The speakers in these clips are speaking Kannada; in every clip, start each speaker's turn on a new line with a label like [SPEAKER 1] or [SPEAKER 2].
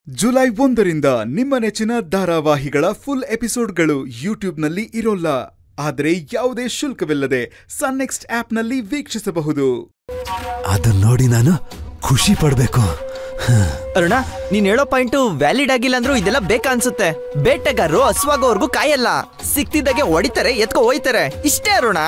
[SPEAKER 1] ಜುಲೈ ಒಂದರಿಂದ ನಿಮ್ಮ ನೆಚ್ಚಿನ ಧಾರಾವಾಹಿಗಳ ಫುಲ್ ಎಪಿಸೋಡ್ಗಳು ಯೂಟ್ಯೂಬ್ನಲ್ಲಿ ಇರೋಲ್ಲ ಆದರೆ ಯಾವುದೇ ಶುಲ್ಕವಿಲ್ಲದೆ ಸನ್ ನೆಕ್ಸ್ಟ್ ಆಪ್ನಲ್ಲಿ ವೀಕ್ಷಿಸಬಹುದು
[SPEAKER 2] ಅದನ್ನ ನೋಡಿ ನಾನು ಖುಷಿ ಪಡ್ಬೇಕು
[SPEAKER 3] ಅರುಣ ನೀನ್ ಹೇಳೋ ಪಾಯಿಂಟು ವ್ಯಾಲಿಡ್ ಆಗಿಲ್ಲ ಅಂದ್ರೂ ಇದೆಲ್ಲ ಬೇಕಾ ಅನ್ಸುತ್ತೆ ಬೇಟೆಗಾರರು ಹಸುವಾಗೋವರೆಗೂ ಕಾಯಲ್ಲ ಸಿಕ್ತಿದ್ದಾಗೆ ಹೊಡಿತಾರೆ ಎತ್ಕೊ ಹೋಯ್ತಾರೆ ಇಷ್ಟೇ ಅರುಣ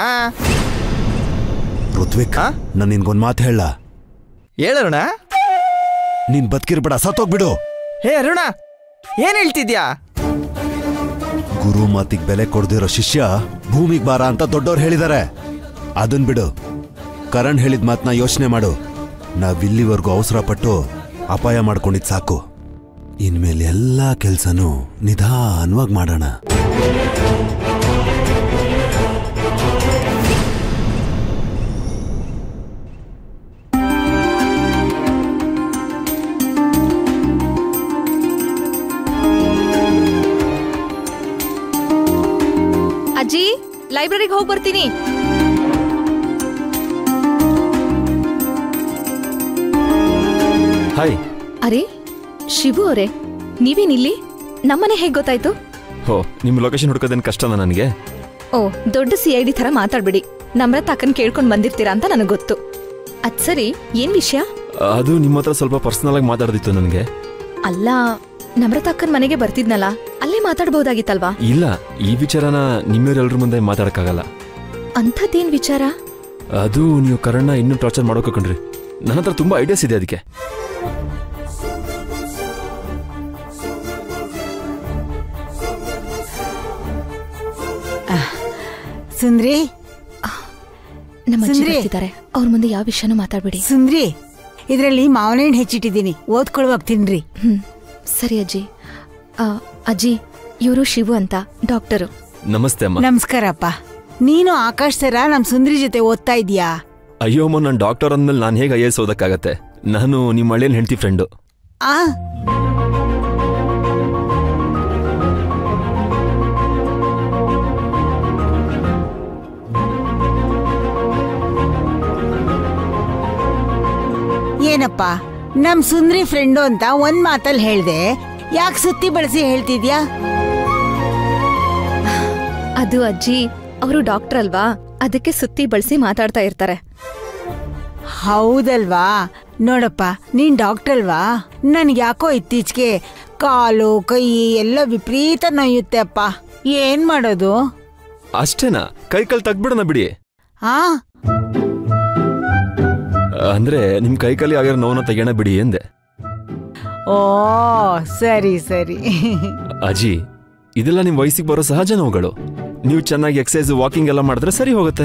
[SPEAKER 2] ಋತ್ವಿಕ್
[SPEAKER 3] ಹಾ?
[SPEAKER 2] ನಾನು ನಿನ್ಗೊಂದ್ ಮಾತು ಹೇಳ
[SPEAKER 3] ಹೇಳರುಣ
[SPEAKER 2] ನೀನ್ ಬದುಕಿರ್ಬೇಡ ಸತ್ತೋಗ್ಬಿಡು
[SPEAKER 3] ಹೇ ಅರುಣ ಏನ್ ಹೇಳ್ತಿದ್ಯಾ
[SPEAKER 2] ಗುರು ಮಾತಿಗ್ ಬೆಲೆ ಕೊಡ್ದಿರೋ ಶಿಷ್ಯ ಭೂಮಿಗ್ ಬಾರ ಅಂತ ದೊಡ್ಡವ್ರು ಹೇಳಿದಾರೆ ಅದನ್ ಬಿಡು ಕರಣ್ ಹೇಳಿದ ಮಾತನ್ನ ಯೋಚನೆ ಮಾಡು ನಾವಿಲ್ಲಿವರೆಗೂ ಅವಸರ ಪಟ್ಟು ಅಪಾಯ ಮಾಡ್ಕೊಂಡಿದ್ ಸಾಕು ಇನ್ಮೇಲೆ ಎಲ್ಲಾ ಕೆಲ್ಸನೂ ನಿಧಾನವಾಗಿ ಮಾಡೋಣ
[SPEAKER 4] ಅಜ್ಜಿ ಲೈಬ್ರರಿಗೆ ಹೋಗಿ ಬರ್ತೀನಿ
[SPEAKER 5] ಹಾಯ್
[SPEAKER 4] ಅರೆ ಶಿವು ಅವರೇ ನೀವೇನಿಲ್ಲಿ ನಮ್ಮನೆ ಹೇಗ್ ಗೊತ್ತಾಯ್ತು
[SPEAKER 5] ಹೋ ನಿಮ್ಮ ಲೊಕೇಶನ್ ಹುಡ್ಕೋದೇನು ಕಷ್ಟನಾ ನನಗೆ
[SPEAKER 4] ಓ ದೊಡ್ಡ ಸಿ ಐ ಡಿ ತರ ಮಾತಾಡ್ಬಿಡಿ ನಮ್ರತ್ ಅಕ್ಕನ್ ಕೇಳ್ಕೊಂಡ್ ಬಂದಿರ್ತೀರಾ ಅಂತ ನನಗ್ ಗೊತ್ತು ಅದ್ ಸರಿ ಏನ್ ವಿಷಯ
[SPEAKER 5] ಅದು ನಿಮ್ಮ ಹತ್ರ ಸ್ವಲ್ಪ ಪರ್ಸನಲ್ ಆಗಿ ಮಾತಾಡ್ದಿತ್ತು ನನಗೆ
[SPEAKER 4] ಅಲ್ಲ ನಮ್ರತ್ ಅಕ್ಕನ್ ಮನೆಗೆ ಬರ್ತಿದ್ನಲ್ಲ ಅಲ್ಲೇ ಮಾತಾಡ್ಬಹುದಾಗಿತ್ತಲ್ವಾ
[SPEAKER 5] ಇಲ್ಲ ಈ ವಿಚಾರನ ನಿಮ್ಮವರೆಲ್ಲರ ಮುಂದೆ ಮಾತಾಡಕ್ಕಾಗಲ್ಲ
[SPEAKER 4] ಅಂಥದ್ದೇನ್ ವಿಚಾರ
[SPEAKER 5] ಅದು ನೀವು ಕರಣ್ನ ಇನ್ನೂ ಟಾರ್ಚರ್ ಮಾಡೋಕೆ ಕಣ್ರಿ ನನ್ನ ಹತ್ರ ತುಂಬಾ ಐಡಿಯಾಸ್ ಇದೆ ಅದಕ್ಕೆ
[SPEAKER 6] ಸುಂದ್ರಿ
[SPEAKER 4] ನಮ್ಮ ಅಜ್ಜಿ
[SPEAKER 6] ಸುಂದ್ರಿ.
[SPEAKER 4] ಬರ್ತಿದ್ದಾರೆ ಅವ್ರ ಮುಂದೆ ಯಾವ ವಿಷಯನೂ ಮಾತಾಡ್ಬಿಡಿ
[SPEAKER 6] ಸುಂದ್ರಿ ಇದರಲ್ಲಿ ಮಾವಿನ ಹಣ್ಣು ಹೆಚ್ಚಿಟ್ಟಿದ್ದೀನಿ ಓದ್ಕೊಳ್ವಾಗ ತಿನ್ರಿ
[SPEAKER 4] ಹ್ಮ್ ಸರಿ ಅಜ್ಜಿ ಆ, ಅಜ್ಜಿ ಇವರು ಶಿವು ಅಂತ ಡಾಕ್ಟರು
[SPEAKER 5] ನಮಸ್ತೆ ಅಮ್ಮ
[SPEAKER 6] ನಮಸ್ಕಾರಪ್ಪ ನೀನು ಆಕಾಶ್ ಸರ ನಮ್ ಸುಂದ್ರಿ ಜೊತೆ ಓದ್ತಾ ಇದೀಯಾ
[SPEAKER 5] ಅಯ್ಯೋ ಅಮ್ಮ ನಾನು ಡಾಕ್ಟರ್ ಅಂದ್ಮೇಲೆ ನಾನು ಹೇಗೆ ಐ ಎಸ್ ಓದಕ್ಕಾಗತ್ತೆ ನಾನು ನಿಮ್ಮ ಹಳ್ಳಿಯಲ್ಲಿ ಹೆಂಡ್ತಿ ಫ್ರೆಂಡು
[SPEAKER 6] ಆ ಏನಪ್ಪ ನಮ್ ಸುಂದ್ರಿ ಫ್ರೆಂಡು ಅಂತ ಒಂದ್ ಮಾತಲ್ಲಿ ಹೇಳ್ದೆ ಯಾಕೆ ಸುತ್ತಿ ಬಳಸಿ ಹೇಳ್ತಿದ್ಯಾ
[SPEAKER 4] ಅದು ಅಜ್ಜಿ ಅವರು ಡಾಕ್ಟರ್ ಅಲ್ವಾ ಅದಕ್ಕೆ ಸುತ್ತಿ ಬಳಸಿ ಮಾತಾಡ್ತಾ ಇರ್ತಾರೆ
[SPEAKER 6] ಹೌದಲ್ವಾ ನೋಡಪ್ಪ ನೀನ್ ಡಾಕ್ಟರ್ ಅಲ್ವಾ ನನ್ಗೆ ಯಾಕೋ ಇತ್ತೀಚೆಗೆ ಕಾಲು ಕೈ ಎಲ್ಲ ವಿಪರೀತ ನೋಯುತ್ತೆ ಅಪ್ಪ ಏನ್ ಮಾಡೋದು
[SPEAKER 5] ಅಷ್ಟೇನಾ ಕೈ ಕಾಲು ತಗ್ಬಿಡೋಣ ಬಿಡಿ
[SPEAKER 6] ಆ
[SPEAKER 5] ಅಂದ್ರೆ ನಿಮ್ ಕೈ ಕಾಲಿ ಆಗಿರೋ ನೋವನ್ನ ತೆಗೆಯೋಣ ಬಿಡಿ ಎಂದೆ
[SPEAKER 6] ಓ ಸರಿ ಸರಿ
[SPEAKER 5] ಅಜ್ಜಿ ಇದೆಲ್ಲ ನಿಮ್ ವಯಸ್ಸಿಗೆ ಬರೋ ಸಹಜ ನೋವುಗಳು ನೀವು ಚೆನ್ನಾಗಿ ಎಕ್ಸಸೈಸ್ ವಾಕಿಂಗ್ ಎಲ್ಲ ಮಾಡಿದ್ರೆ ಸರಿ ಹೋಗುತ್ತೆ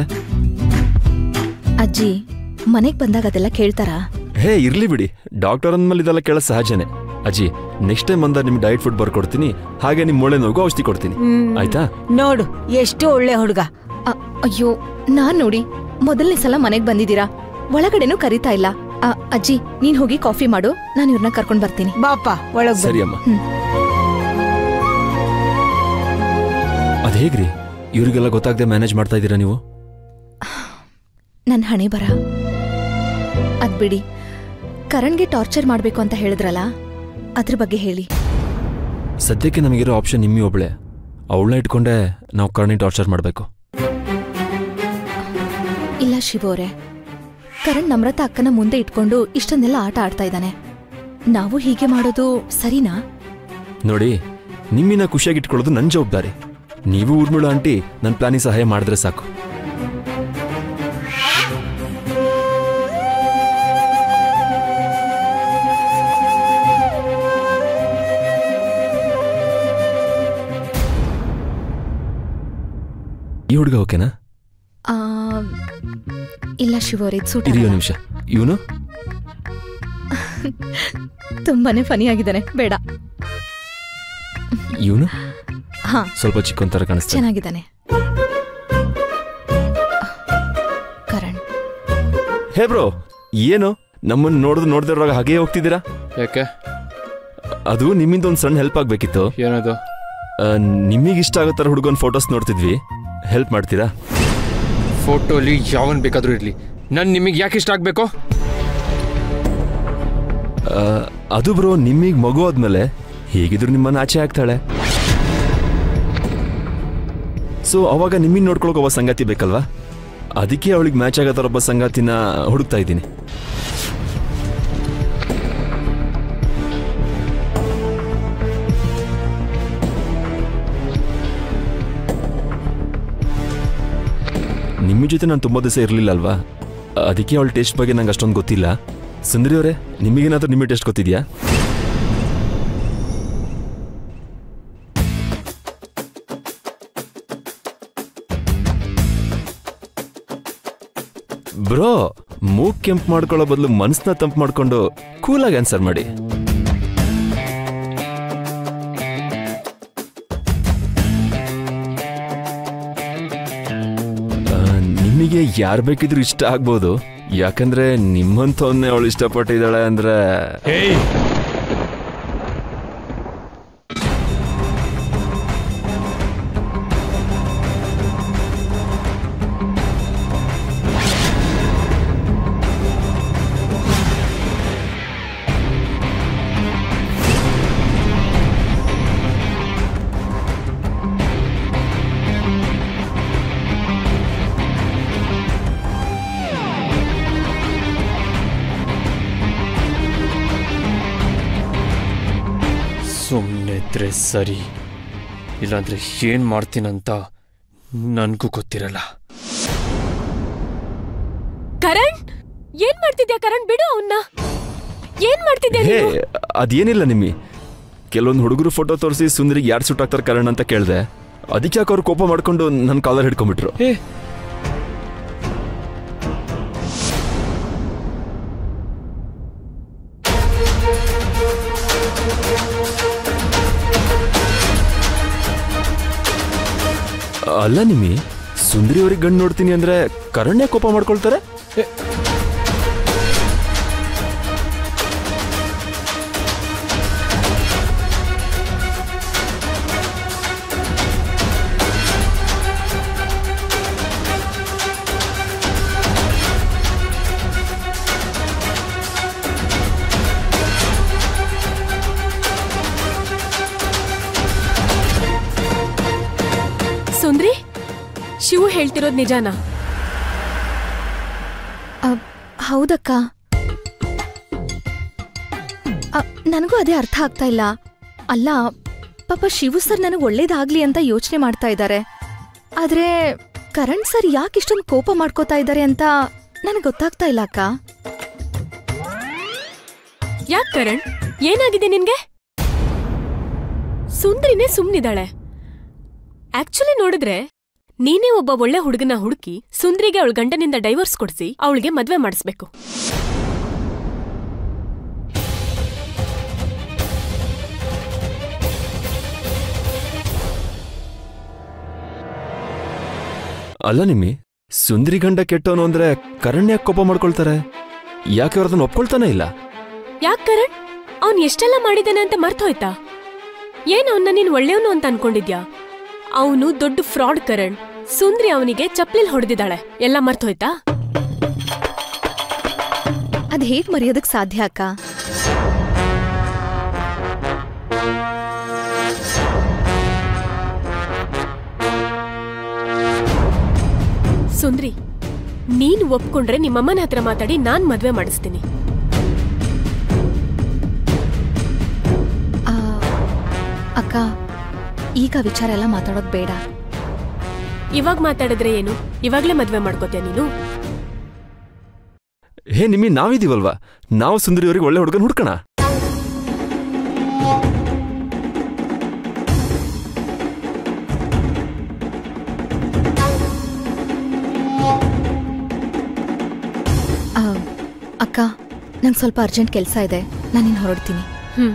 [SPEAKER 4] ಅಜ್ಜಿ ಮನೆಗ್ ಬಂದಾಗ ಅದೆಲ್ಲ ಕೇಳ್ತಾರಾ
[SPEAKER 5] ಹೇ ಇರ್ಲಿ ಬಿಡಿ ಡಾಕ್ಟರ್ ಅಂದ್ಮೇಲೆ ಇದೆಲ್ಲ ಕೇಳೋ ಸಹಜನೇ ಅಜ್ಜಿ ನೆಕ್ಸ್ಟ್ ಟೈಮ್ ಬಂದ ನಿಮ್ಗೆ ಡಯಟ್ ಫುಡ್ ಬರ್ಕೊಡ್ತೀನಿ ಹಾಗೆ ನಿಮ್ ಮೊಳೆ ನೋವು ಔಷಧಿ ಕೊಡ್ತೀನಿ
[SPEAKER 6] ಹ್ಮ್.
[SPEAKER 5] ಆಯ್ತಾ
[SPEAKER 6] ನೋಡು ಎಷ್ಟು ಒಳ್ಳೆ ಹುಡುಗ
[SPEAKER 4] ಅ- ಅಯ್ಯೋ ನಾನ್ ನೋಡಿ ಮೊದಲನೇ ಸಲ ಮನೆಗ್ ಬಂದಿದ್ದೀರಾ ಒಳಗಡೆನೂ ಕರೀತಾ ಇಲ್ಲ ಅ, ಅಜ್ಜಿ ನೀನ್ ಹೋಗಿ ಕಾಫಿ ಮಾಡು ನಾನು ಇವ್ರನ್ನ ಕರ್ಕೊಂಡ್ ಬರ್ತೀನಿ
[SPEAKER 6] ಬಾಪ ಒಳಗ್
[SPEAKER 5] ಸರಿ
[SPEAKER 6] ಬನ್ನಿ.
[SPEAKER 5] ಅಮ್ಮ
[SPEAKER 4] ಹ್ಮ್.
[SPEAKER 5] ಅದ್ ಹೇಗ್ರಿ ಇವ್ರಿಗೆಲ್ಲ ಗೊತ್ತಾಗದೆ ಮ್ಯಾನೇಜ್ ಮಾಡ್ತಾ ಇದ್ದೀರಾ ನೀವು
[SPEAKER 4] ನನ್ ಹಣೆ ಬರ ಅದ್ ಬಿಡಿ ಕರಣ್ಗೆ ಟಾರ್ಚರ್ ಮಾಡ್ಬೇಕು ಅಂತ ಹೇಳಿದ್ರಲ್ಲ ಅದ್ರ ಬಗ್ಗೆ ಹೇಳಿ
[SPEAKER 5] ಸದ್ಯಕ್ಕೆ ನಮಗಿರೋ ಆಪ್ಷನ್ ನಿಮ್ಮಿ ಒಬ್ಳೆ ಅವಳನ್ನ ಇಟ್ಕೊಂಡೆ ನಾವು ಕರ್ಣಿ ಟಾರ್ಚರ್ ಮಾಡಬೇಕು
[SPEAKER 4] ಇಲ್ಲ ಶಿವೋರೆ ಕರಣ್ ನಮ್ರತ ಅಕ್ಕನ ಮುಂದೆ ಇಟ್ಕೊಂಡು ಇಷ್ಟನ್ನೆಲ್ಲ ಆಟ ಆಡ್ತಾ ಇದ್ದಾನೆ ನಾವು ಹೀಗೆ ಮಾಡೋದು ಸರಿನಾ
[SPEAKER 5] ನೋಡಿ ನಿಮ್ಮಿನ ಖುಷಿಯಾಗಿ ಇಟ್ಕೊಳ್ಳೋದು ನನ್ನ ಜವಾಬ್ದಾರಿ ನೀವು ಊರ್ಮಿಳು ಆಂಟಿ ನನ್ನ ಪ್ಲಾನಿಗೆ ಸಹಾಯ ಮಾಡಿದ್ರೆ ಸಾಕು ಈ ಹುಡುಗ ಓಕೆನಾ
[SPEAKER 4] ಆ, ಇಲ್ಲ ಶಿವೋರೆ ಇದು ಸೂಟ್
[SPEAKER 5] ಇರಿಯೋ
[SPEAKER 4] ಆಗಲ್ಲ.
[SPEAKER 5] ನಿಮಿಷ ಇವನು
[SPEAKER 4] ತುಂಬಾನೇ ಫನಿ ಆಗಿದ್ದಾನೆ ಬೇಡ
[SPEAKER 5] ಇವನು
[SPEAKER 4] ಹಾ
[SPEAKER 5] ಸ್ವಲ್ಪ ಚಿಕ್ಕೊಂತರ ಕಾಣಿಸ್ತಾನೆ
[SPEAKER 4] ಚೆನ್ನಾಗಿದ್ದಾನೆ ಕರಣ್
[SPEAKER 5] ಹೇ ಬ್ರೋ ಏನು ನಮ್ಮನ್ನ ನೋಡಿದ್ ನೋಡ್ದಿರೋವಾಗ ಹಾಗೇ ಹೋಗ್ತಿದ್ದೀರಾ
[SPEAKER 7] ಯಾಕೆ
[SPEAKER 5] ಅದು ನಿಮ್ಮಿಂದ ಒಂದು ಸಣ್ಣ ಹೆಲ್ಪ್ ಆಗ್ಬೇಕಿತ್ತು
[SPEAKER 7] ಏನದು
[SPEAKER 5] ನಿಮಗೆ ಇಷ್ಟ ಆಗೋ ಥರ ಹುಡುಗನ ಫೋಟೋಸ್ ನೋಡ್ತಿದ್ವಿ ಹೆಲ್ಪ್ ಮಾಡ್ತೀರಾ
[SPEAKER 7] ಫೋಟೋಲಿ ಯಾವನ್ ಬೇಕಾದ್ರೂ ಇರ್ಲಿ ನನ್ ನಿಮಗೆ ಯಾಕೆ ಇಷ್ಟ ಆಗ್ಬೇಕು
[SPEAKER 5] ಆ, ಅದು ಬ್ರೋ ನಿಮಗೆ ಮಗು ಆದ್ಮೇಲೆ ಹೇಗಿದ್ರು ನಿಮ್ಮನ್ನ ಆಚೆ ಆಗ್ತಾಳೆ ಸೊ ಅವಾಗ ನಿಮ್ಮನ್ನ ನೋಡ್ಕೊಳಕ್ ಒಬ್ಬ ಸಂಗಾತಿ ಬೇಕಲ್ವಾ ಅದಕ್ಕೆ ಅವಳಿಗೆ ಮ್ಯಾಚ್ ಆಗೋ ಥರ ಒಬ್ಬ ಸಂಗಾತಿನ ಹುಡುಕ್ತಾ ಇದ್ದೀನಿ ನಿಮ್ಮ ಜೊತೆ ನಾನು ತುಂಬ ದಿವಸ ಇರಲಿಲ್ಲ ಅಲ್ವಾ ಅದಕ್ಕೆ ಅವಳ ಟೇಸ್ಟ್ ಬಗ್ಗೆ ನಂಗೆ ಅಷ್ಟೊಂದು ಗೊತ್ತಿಲ್ಲ ಸುಂದರಿ ಅವರೇ ನಿಮಗೇನಾದ್ರೂ ನಿಮ್ಮ ಟೇಸ್ಟ್ ಗೊತ್ತಿದೆಯಾ ಬ್ರೋ ಮೂಗ್ ಕೆಂಪ್ ಮಾಡ್ಕೊಳ್ಳೋ ಬದಲು ಮನ್ಸನ್ನ ತಂಪು ಮಾಡ್ಕೊಂಡು ಕೂಲಾಗಿ ಆನ್ಸರ್ ಮಾಡಿ ಆ, ನಿಮಗೆ ಯಾರು ಬೇಕಿದ್ರು ಇಷ್ಟ ಆಗ್ಬೋದು ಯಾಕಂದ್ರೆ ನಿಮ್ಮಂಥವನ್ನೇ ಅವಳು ಇಷ್ಟಪಟ್ಟಿದ್ದಾಳೆ ಅಂದ್ರೆ
[SPEAKER 7] ಹೇಯ್ ಸುಮ್ಮನಿದ್ರೆ ಸರಿ ಇಲ್ಲಾಂದ್ರೆ ಏನ್ ಮಾಡ್ತೀನಂತ ನನಗೂ ಗೊತ್ತಿರಲ್ಲ
[SPEAKER 8] ಕರಣ್ ಏನ್ ಮಾಡ್ತಿದ್ಯಾ ಕರಣ್ ಬಿಡು ಅವನ್ನ ಏನ್ ಮಾಡ್ತಿದ್ಯಾ
[SPEAKER 5] ಹೇ
[SPEAKER 8] ನೀನು
[SPEAKER 5] ಅದೇನಿಲ್ಲ ನಿಮ್ಮಿ ಕೆಲವೊಂದು ಹುಡುಗರು ಫೋಟೋ ತೋರಿಸಿ ಸುಂದರಿಗೆ ಯಾರು ಸುಟ್ ಆಗ್ತಾರೆ ಕಾರಣ ಅಂತ ಕೇಳಿದೆ ಅದಕ್ಕೆ ಯಾಕೆ ಅವ್ರು ಕೋಪ ಮಾಡ್ಕೊಂಡು ನನ್ನ ಕಾಲರ್ ಹಿಡ್ಕೊಂಡ್ಬಿಟ್ರು
[SPEAKER 7] ಏ
[SPEAKER 5] ಅಲ್ಲ ನಿಮ್ಮಿ ಸುಂದರಿ ಅವ್ರಿಗೆ ಗಂಡು ನೋಡ್ತೀನಿ ಅಂದ್ರೆ ಕರಣ್ಯ ಕೋಪ ಮಾಡ್ಕೊಳ್ತಾರೆ
[SPEAKER 8] ಸುಂದ್ರಿ ಶಿವು ಹೇಳ್ತಿರೋದ್ ನಿಜಾನಾ
[SPEAKER 4] ಅ, ಹೌದಕ್ಕ ಅ, ನನಗೂ ಅದೇ ಅರ್ಥ ಆಗ್ತಾ ಇಲ್ಲ ಅಲ್ಲ ಪಾಪ ಶಿವು ಸರ್ ನನಗೆ ಒಳ್ಳೇದಾಗ್ಲಿ ಅಂತ ಯೋಚನೆ ಮಾಡ್ತಾ ಇದ್ದಾರೆ ಆದ್ರೆ ಕರಣ್ ಸರ್ ಯಾಕೆ ಇಷ್ಟೊಂದು ಕೋಪ ಮಾಡ್ಕೋತಾ ಇದ್ದಾರೆ ಅಂತ ನನಗೆ ಗೊತ್ತಾಗ್ತಾ ಇಲ್ಲ ಅಕ್ಕ
[SPEAKER 8] ಯಾಕ್ ಕರಣ್ ಏನಾಗಿದೆ ನಿನ್ಗೆ ಸುಂದ್ರಿನೇ ಸುಮ್ನಿದಾಳೆ ಆಕ್ಚುಲಿ ನೋಡಿದ್ರೆ ನೀನೇ ಒಬ್ಬ ಒಳ್ಳೆ ಹುಡುಗನ ಹುಡುಕಿ ಸುಂದ್ರಿಗೆ ಅವಳ ಗಂಡನಿಂದ ಡೈವರ್ಸ್ ಕೊಡ್ಸಿ ಅವಳಿಗೆ ಮದ್ವೆ ಮಾಡಿಸ್ಬೇಕು
[SPEAKER 5] ಅಲ್ಲ ನಿಮ್ಮಿ ಸುಂದರಿ ಗಂಡ ಕೆಟ್ಟವನು ಅಂದ್ರೆ ಕರಣ್ಯ ಯಾಕೆ ಕೋಪ ಮಾಡ್ಕೊಳ್ತಾರೆ ಯಾಕೆ ಅವ್ರು ಅದನ್ನ ಒಪ್ಕೊಳ್ತಾನೆ ಇಲ್ಲ
[SPEAKER 8] ಯಾಕ್ ಕರಣ್ ಅವ್ನ್ ಎಷ್ಟೆಲ್ಲ ಮಾಡಿದಾನೆ ಅಂತ ಮರ್ತೋಯ್ತಾ ಏನ್ ಅವನ್ನ ನೀನ್ ಒಳ್ಳೆಯವನು ಅಂತ ಅನ್ಕೊಂಡಿದ್ಯಾ ಅವನು ದೊಡ್ಡ ಫ್ರಾಡ್ ಕರಣ್ ಸುಂದ್ರಿ ಅವನಿಗೆ ಚಪ್ಲಿಲ್ ಹೊಡೆದಿದ್ದಾಳೆ ಎಲ್ಲ ಮರ್ತೋಯ್ತಾ
[SPEAKER 4] ಅದ್ ಹೇಗ್ ಮರೆಯೋದಕ್ ಸಾಧ್ಯ ಅಕ್ಕ
[SPEAKER 8] ಸುಂದ್ರಿ ನೀನ್ ಒಪ್ಕೊಂಡ್ರೆ ನಿಮ್ಮಮ್ಮನ ಹತ್ರ ಮಾತಾಡಿ ನಾನ್ ಮದ್ವೆ ಮಾಡಿಸ್ತೀನಿ
[SPEAKER 4] ಆ, ಅಕ್ಕ ಈಗ ವಿಚಾರ ಎಲ್ಲ ಮಾತಾಡೋದ್ ಬೇಡ
[SPEAKER 8] ಇವಾಗ ಮಾತಾಡಿದ್ರೆ ಏನು ಇವಾಗ್ಲೇ ಮದ್ವೆ ಮಾಡ್ಕೋತೀಯ ನೀನು
[SPEAKER 5] ಹೇ ನಿಮ್ಮಿ ನಾವಿದೀವಲ್ವಾ ನಾವು ಸುಂದರಿ ಅವ್ರಿಗೆ ಒಳ್ಳೆ ಹುಡುಗನ ಹುಡ್ಕೋಣ
[SPEAKER 4] ಆ, ಅಕ್ಕ ನಂಗೆ ಸ್ವಲ್ಪ ಅರ್ಜೆಂಟ್ ಕೆಲಸ ಇದೆ ನಾನಿನ್ ಹೊರಡ್ತೀನಿ
[SPEAKER 8] ಹ್ಮ್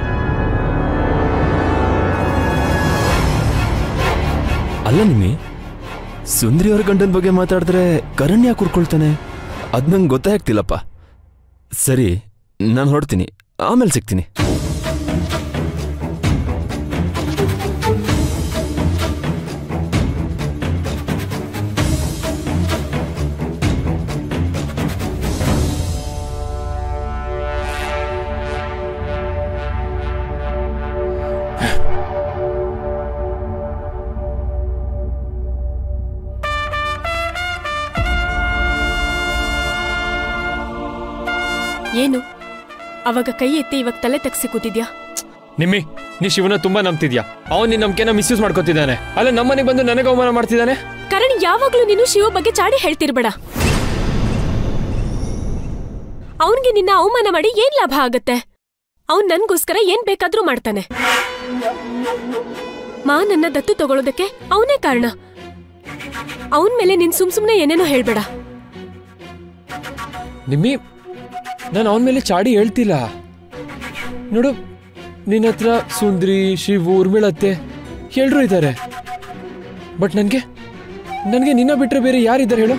[SPEAKER 5] ಅಲ್ಲ ನಿಮ್ಮಿ ಸುಂದರಿ ಅವ್ರ ಗಂಡನ ಬಗ್ಗೆ ಮಾತಾಡಿದ್ರೆ ಕರಣ್ ಯಾಕೆ ಕುರ್ಕೊಳ್ತಾನೆ ಅದ್ ನಂಗೆ ಗೊತ್ತೇ ಆಗ್ತಿಲ್ಲಪ್ಪ ಸರಿ ನಾನು ಹೊರಡ್ತೀನಿ ಆಮೇಲೆ ಸಿಗ್ತೀನಿ
[SPEAKER 8] ಏನು ಅವಾಗ ಕೈ ಎತ್ತಿ ಇವಾಗ ತಲೆ ತಗ್ಸಿ ಕೂತಿದ್ಯಾ
[SPEAKER 7] ನಿಮ್ಮಿ ನೀ ಶಿವನ ತುಂಬಾ ನಂಬ್ತಿದ್ಯಾ ಅವನ್ ನಿನ್ ನಂಬಿಕೆನ ಮಿಸ್ಯೂಸ್ ಮಾಡ್ಕೊತಿದ್ದಾನೆ ಅಲ್ಲ ನಮ್ಮನೆಗೆ ಬಂದು ನನಗೆ ಅವಮಾನ ಮಾಡ್ತಿದ್ದಾನೆ
[SPEAKER 8] ಕರಣ್ ಯಾವಾಗ್ಲೂ ನೀನು ಶಿವ ಬಗ್ಗೆ ಚಾಡಿ ಹೇಳ್ತಿರ್ಬೇಡ ಅವನ್ಗೆ ನಿನ್ನ ಅವಮಾನ ಮಾಡಿ ಏನ್ ಲಾಭ ಆಗತ್ತೆ ಅವನ್ ನನ್ಗೋಸ್ಕರ ಏನ್ ಬೇಕಾದ್ರೂ ಮಾಡ್ತಾನೆ ಮಾ ನನ್ನ ದತ್ತು ತಗೊಳ್ಳೋದಕ್ಕೆ ಅವನೇ ಕಾರಣ ಅವನ್ ಮೇಲೆ ನೀನ್ ಸುಮ್ ಸುಮ್ನೆ ಏನೇನೋ ಹೇಳ್ಬೇಡ
[SPEAKER 7] ನಿಮ್ಮಿ ನಾನು ಅವನ ಮೇಲೆ ಚಾಡಿ ಹೇಳ್ತಿಲ್ಲ ನೋಡು ನಿನ್ನ ಹತ್ರ ಸುಂದ್ರಿ ಶಿವು ಉರ್ಮಿಳತ್ತೆ ಎಲ್ರೂ ಇದ್ದಾರೆ ಬಟ್ ನನಗೆ ನನಗೆ ನಿನ್ನ ಬಿಟ್ಟರೆ ಬೇರೆ ಯಾರಿದ್ದಾರೆ ಹೇಳು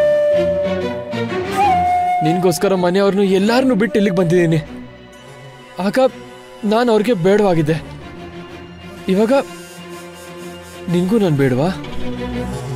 [SPEAKER 7] ನಿನ್ಗೋಸ್ಕರ ಮನೆಯವ್ರನ್ನು ಎಲ್ಲಾರನ್ನೂ ಬಿಟ್ಟು ಇಲ್ಲಿಗೆ ಬಂದಿದ್ದೀನಿ ಆಗ ನಾನು ಅವ್ರಿಗೆ ಬೇಡವಾಗಿದ್ದೆ ಇವಾಗ ನಿನ್ಗೂ ನಾನು ಬೇಡವಾ